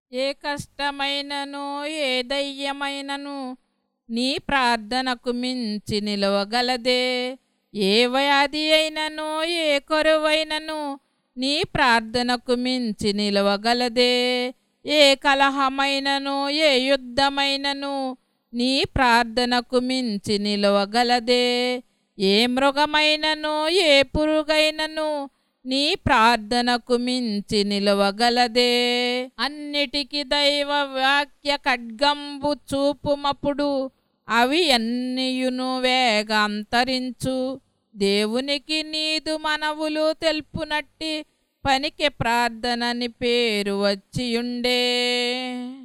ఏ కష్టమైనను ఏ దయ్యమైనను నీ ప్రార్థనకు మించి నిలవగలదే ఏ వ్యాధి అయినను ఏ కొరువైనను నీ ప్రార్థనకు మించి నిలవగలదే ఏ కలహమైనను ఏ యుద్ధమైనను నీ ప్రార్థనకు మించి నిలవగలదే ఏ మృగమైనను ఏ పురుగైనను నీ ప్రార్థనకు మించి నిలవగలదే అన్నిటికీ దైవ వాక్య ఖడ్గంబు చూపుమప్పుడు అవి అన్నియును వేగంతరించు దేవునికి నీదు మనవులు తెలుపునట్టి పనికి ప్రార్థనని పేరు వచ్చియుండే